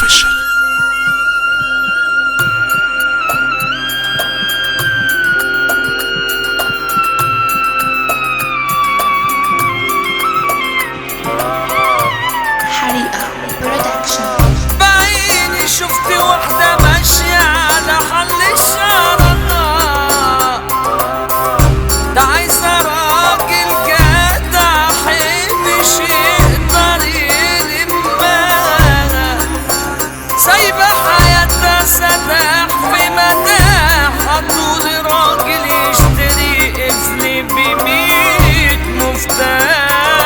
اوفيشال حريقة برودكشن بعيني شفت واحدة ماشية على حل الشارع ده عايزة راجل جدع مش يقدر يلمها سايبة حياتها سداح في مداح طول راجل يشتري قفل بميت مفتاح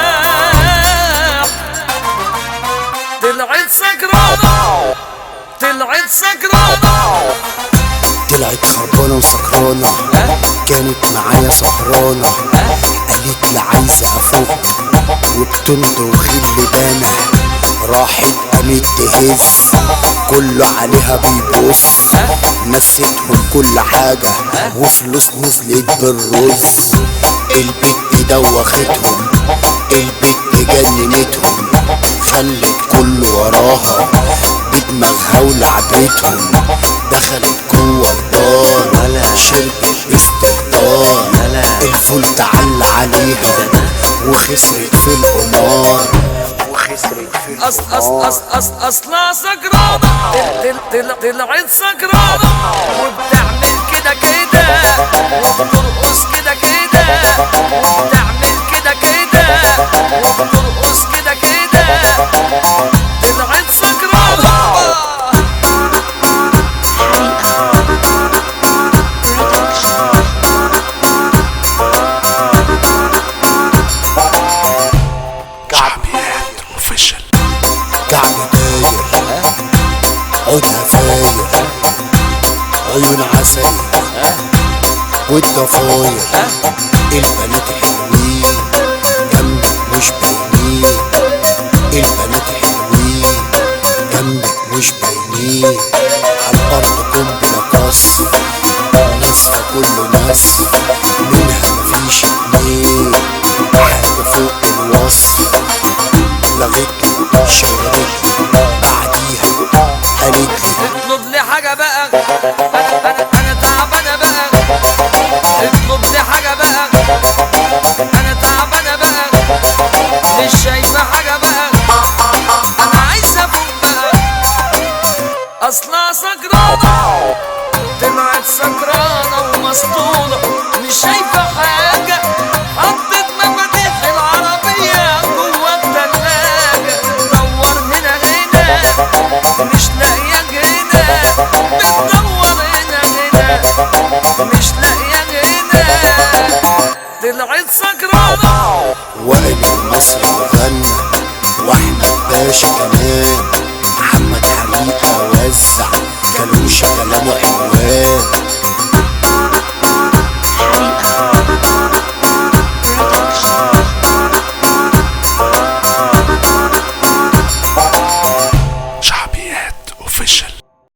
طلعت سكرانة طلعت سكرانة طلعت خربانة وسكرانة كانت معايا سهرانة قالت لي عايزة افوق وبتمضغ اللبانة راحت قامت تهز كله عليها بيبص نسيتهم كل حاجة وفلوس نزلت بالرز البت دوختهم البت جننتهم خلت كله وراها بدماغها ولعبتهم دخلت جوه الدار شربت باستهتار الفول تعلى عليها وخسرت في القمار وخسرت في أصل أصل أصل أصل أصلها سكرانة طل- طل- طلعت سكرانة وبتعمل كده كده وبترقص كده كده وبتعمل كده كده وبترقص كده كده طلعت سكرانة حريقة برودكشن شعبيات اوفيشال كعب داير عودها فاير عيون عسل والضفاير البنات حلوين جنبك مش باينين البنات حلوين جنبك مش باينين عالأرض قنبلة قصف ناسفة كله نسف منها مفيش اتنين حاجة فوق الوصف لغتني شغلتني